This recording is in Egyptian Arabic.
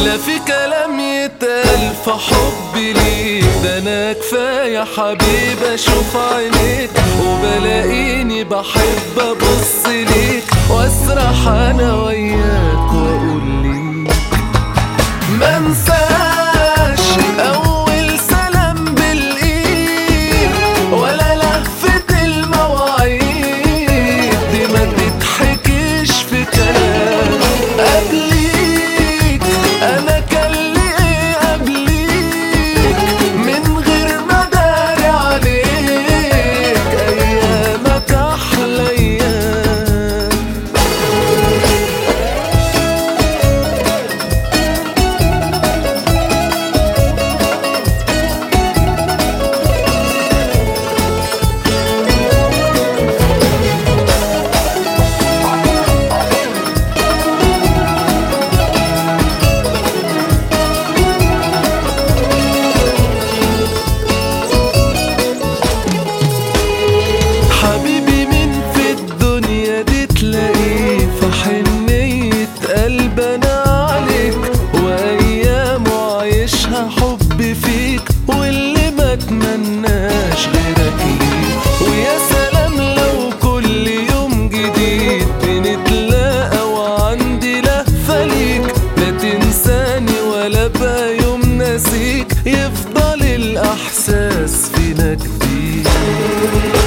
لا في كلام يتقال في حبي ليك ده انا كفايه حبيب اشوف عينيك وبلاقيني بحب ابص ليك واسرح انا وياك واقول ليك ما انساش اول سلام بالايد ولا لهفة المواعيد دي ما تتحكيش في كلام قبليك انا كان لي ايه قبليك من غير ما داري عليك ايامك احلى ايام حبيبي مين في الدنيا دي تلاقيه في حنية قلب انا عليك وايامه عايشها حب فيك واللي ما اتمناش غيرك ليه ويا سلام لو كل يوم جديد بنتلاقى وعندي لهفة ليك لا تنساني ولا بقى يوم ناسيك يفضل الاحساس فينا كتير